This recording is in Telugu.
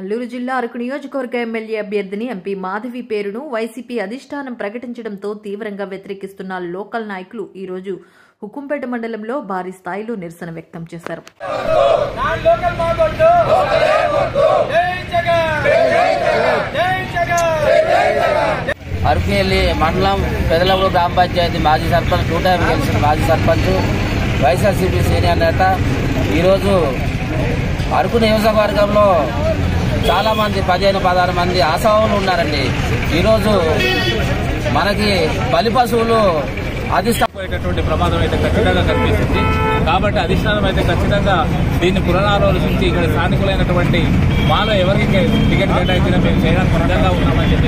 అల్లూరు జిల్లా అరకు నియోజకవర్గ ఎమ్మెల్యే అభ్యర్థిని ఎంపీ మాధవి పేరును వైసీపీ అధిష్టానం ప్రకటించడంతో తీవ్రంగా వ్యతిరేకిస్తున్న లోకల్ నాయకులు ఈ రోజు హుకుంపేట మండలంలో భారీ స్థాయిలో నిరసన వ్యక్తం చేశారు నాన్ లోకల్ మాగొడ్డు జై జగన్ జై జగన్ అరకువెల్లి మండలం పెదలూరు గ్రామ పంచాయతీ మాజీ సర్పంచ్ టూ టైం గెలిచిన మాజీ సర్పంచ్ వైఎస్ఆర్సీపీ సీనియర్ నేత ఈరోజు అరకు నియోజకవర్గంలో చాలా మంది పదిహేను పదహారు మంది ఆశావులు ఉన్నారండి ఈరోజు మనకి బలి పశువులు అధిష్ట పోయేటటువంటి ప్రమాదం అయితే ఖచ్చితంగా కనిపిస్తుంది కాబట్టి అధిష్టానం అయితే ఖచ్చితంగా దీన్ని పునరాలోచించి ఇక్కడ స్థానికులైనటువంటి మాలో ఎవరికి టికెట్ కేటాయించినా మేము చేయడానికి సిద్ధంగా ఉన్నామని చెప్పి